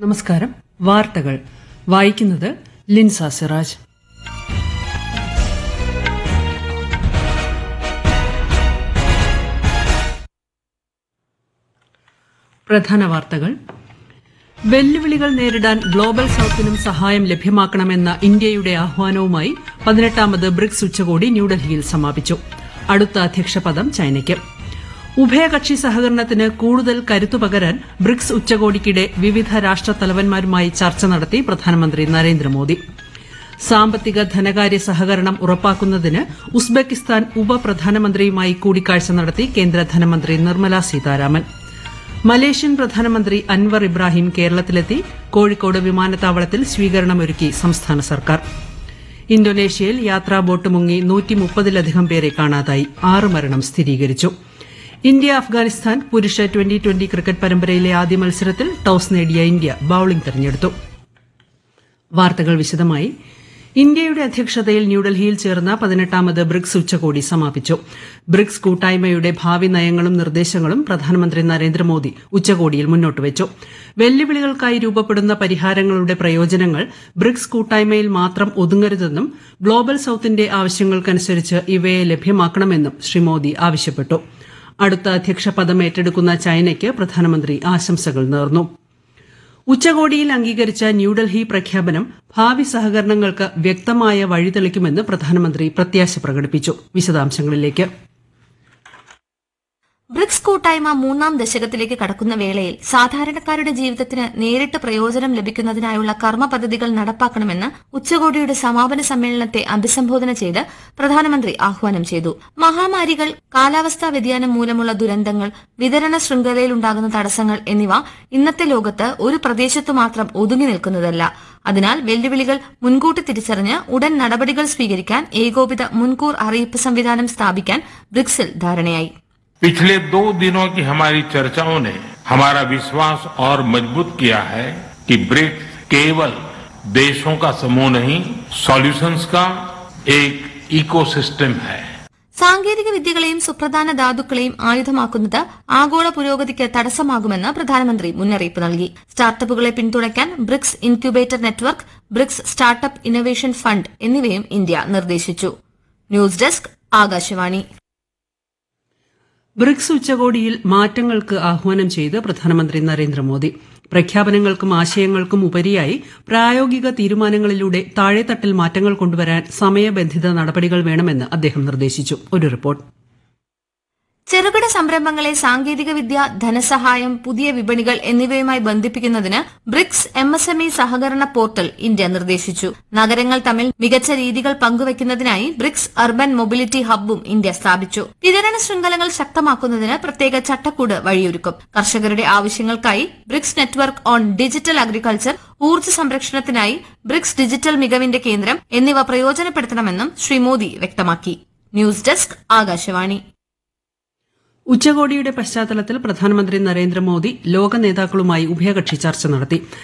നമസ്കാരം വാർത്തകൾ വായിക്കുന്നത് ലിൻസ സിറാജ് പ്രധാന വാർത്തകൾ വെല്ലുവിളികൾ നേരിടാൻ ഗ്ലോബൽ സൌത്തിനും സഹായം ലഭ്യമാക്കണമെന്ന ഇന്ത്യയുടെ ആഹ്വാനവുമായി പതിനെട്ടാമത് ബ്രിക്സ് ഉച്ചകോടി ന്യൂഡൽഹിയിൽ സമാപിച്ചു അടുത്ത അധ്യക്ഷപദം ചൈനയ്ക്ക് ഉഭയകക്ഷി സഹകരണത്തിന് കൂടുതൽ കരുത്തു പകരാൻ ബ്രിക്സ് ഉച്ചകോടിക്കിടെ വിവിധ രാഷ്ട്രത്തലവന്മാരുമായി ചർച്ച നടത്തി പ്രധാനമന്ത്രി നരേന്ദ്രമോദി സാമ്പത്തിക ധനകാര്യ സഹകരണം ഉറപ്പാക്കുന്നതിന് ഉസ്ബെക്കിസ്ഥാൻ ഉപപ്രധാനമന്ത്രിയുമായി കൂടിക്കാഴ്ച നടത്തി കേന്ദ്ര ധനമന്ത്രി നിർമ്മല സീതാരാമൻ മലേഷ്യൻ പ്രധാനമന്ത്രി അൻവർ ഇബ്രാഹിം കേരളത്തിലെത്തി കോഴിക്കോട് വിമാനത്താവളത്തിൽ സ്വീകരണമൊരുക്കി സംസ്ഥാന സർക്കാർ ഇന്തോനേഷ്യയിൽ യാത്രാ ബോട്ട് മുങ്ങി നൂറ്റിമുപ്പതിലധികം പേരെ കാണാതായി ആറ് മരണം സ്ഥിരീകരിച്ചു ഇന്ത്യ അഫ്ഗാനിസ്ഥാൻ പുരുഷ ട്വന്റി ട്വന്റി ക്രിക്കറ്റ് പരമ്പരയിലെ ആദ്യ മത്സരത്തിൽ ടോസ് നേടിയ ഇന്ത്യ ബൌളിംഗ് തെരഞ്ഞെടുത്തു വാർത്തകൾ വിശദമായി ഇന്ത്യയുടെ അധ്യക്ഷതയിൽ ന്യൂഡൽഹിയിൽ ചേർന്ന പതിനെട്ടാമത് ബ്രിക്സ് ഉച്ചകോടി സമാപിച്ചു ബ്രിക്സ് കൂട്ടായ്മയുടെ ഭാവി നയങ്ങളും നിർദ്ദേശങ്ങളും പ്രധാനമന്ത്രി നരേന്ദ്രമോദി ഉച്ചകോടിയിൽ മുന്നോട്ടുവച്ചു വെല്ലുവിളികൾക്കായി രൂപപ്പെടുന്ന പരിഹാരങ്ങളുടെ പ്രയോജനങ്ങൾ ബ്രിക്സ് കൂട്ടായ്മയിൽ മാത്രം ഒതുങ്ങരുതെന്നും ഗ്ലോബൽ സൌത്തിന്റെ ആവശ്യങ്ങൾക്കനുസരിച്ച് ഇവയെ ലഭ്യമാക്കണമെന്നും ശ്രീ മോദി ആവശ്യപ്പെട്ടു അടുത്ത അധ്യക്ഷ പദം ഏറ്റെടുക്കുന്ന ചൈനയ്ക്ക് പ്രധാനമന്ത്രി ആശംസകൾ നേർന്നു ഉച്ചകോടിയിൽ അംഗീകരിച്ച ന്യൂഡൽഹി പ്രഖ്യാപനം ഭാവി സഹകരണങ്ങൾക്ക് വ്യക്തമായ വഴിതെളിക്കുമെന്ന് പ്രധാനമന്ത്രി പ്രത്യാശ പ്രകടിപ്പിച്ചു വിശദാംശങ്ങളിലേക്ക് ബ്രിക്സ് കൂട്ടായ്മ മൂന്നാം ദശകത്തിലേക്ക് കടക്കുന്ന വേളയിൽ സാധാരണക്കാരുടെ ജീവിതത്തിന് നേരിട്ട് പ്രയോജനം ലഭിക്കുന്നതിനായുള്ള കർമ്മ പദ്ധതികൾ നടപ്പാക്കണമെന്ന് ഉച്ചകോടിയുടെ സമാപന സമ്മേളനത്തെ അഭിസംബോധന ചെയ്ത് പ്രധാനമന്ത്രി ആഹ്വാനം ചെയ്തു മഹാമാരികൾ കാലാവസ്ഥാ വ്യതിയാനം മൂലമുള്ള ദുരന്തങ്ങൾ വിതരണ ശൃംഖലയിലുണ്ടാകുന്ന തടസ്സങ്ങൾ എന്നിവ ഇന്നത്തെ ലോകത്ത് ഒരു പ്രദേശത്തു മാത്രം ഒതുങ്ങി നിൽക്കുന്നതല്ല അതിനാൽ വെല്ലുവിളികൾ മുൻകൂട്ടി തിരിച്ചറിഞ്ഞ് ഉടൻ നടപടികൾ സ്വീകരിക്കാൻ ഏകോപിത മുൻകൂർ അറിയിപ്പ് സംവിധാനം സ്ഥാപിക്കാൻ ബ്രിക്സിൽ ധാരണയായി पिछले दो दिनों की हमारी चर्चाओं ने हमारा विश्वास और मजबूत किया है कि ब्रिक्स केवल देशों का समूह नहीं सॉल्यूशंस का एक इकोसिस्टम है സാങ്കേതിക വിദ്യകളെയും സുപ്രധാന ധാതുക്കളെയും ആയുധമാക്കുന്നത് ആഗോള പുരോഗതിക്ക് തടസ്സമാകുമെന്ന് പ്രധാനമന്ത്രി മുന്നറിയിപ്പ് നൽകി സ്റ്റാർട്ടപ്പുകളെ പിന്തുണയ്ക്കാൻ BRICS incubator network BRICS startup innovation fund എന്നിവയും ഇന്ത്യ നിർദ്ദേശിച്ചു ന്യൂസ് ഡെസ്ക് ആകാശവാണി ബ്രിക്സ് ഉച്ചകോടിയിൽ മാറ്റങ്ങൾക്ക് ആഹ്വാനം ചെയ്ത് പ്രധാനമന്ത്രി നരേന്ദ്രമോദി പ്രഖ്യാപനങ്ങൾക്കും ആശയങ്ങൾക്കും ഉപരിയായി പ്രായോഗിക തീരുമാനങ്ങളിലൂടെ താഴെത്തട്ടിൽ മാറ്റങ്ങൾ കൊണ്ടുവരാൻ സമയബന്ധിത നടപടികൾ വേണമെന്ന് അദ്ദേഹം നിർദ്ദേശിച്ചു ഒരു റിപ്പോർട്ട് ചെറുകിട സംരംഭങ്ങളെ സാങ്കേതിക വിദ്യ ധനസഹായം പുതിയ വിപണികൾ എന്നിവയുമായി ബന്ധിപ്പിക്കുന്നതിന് BRICS M S M E സഹകരണ പോർട്ടൽ ഇന്ത്യ നിർദ്ദേശിച്ചു നഗരങ്ങൾ തമ്മിൽ മികച്ച രീതികൾ പങ്കുവയ്ക്കുന്നതിനായി ബ്രിക്സ് അർബൻ മൊബിലിറ്റി ഹബ്ബും ഇന്ത്യ സ്ഥാപിച്ചു വിതരണ ശൃംഖലകൾ ശക്തമാക്കുന്നതിന് പ്രത്യേക ചട്ടക്കൂട് വഴിയൊരുക്കും കർഷകരുടെ ആവശ്യങ്ങൾക്കായി BRICS network on digital agriculture ഊർജ്ജ സംരക്ഷണത്തിനായി ബ്രിക്സ് ഡിജിറ്റൽ മികവിന്റെ കേന്ദ്രം എന്നിവ പ്രയോജനപ്പെടുത്തണമെന്നും ശ്രീ മോദി വ്യക്തമാക്കി ന്യൂസ് ഡെസ്ക് ആകാശവാണി ഉച്ചകോടിയുടെ പശ്ചാത്തലത്തിൽ പ്രധാനമന്ത്രി നരേന്ദ്രമോദി ലോക നേതാക്കളുമായി ഉഭയകക്ഷി ചർച്ച നടത്തി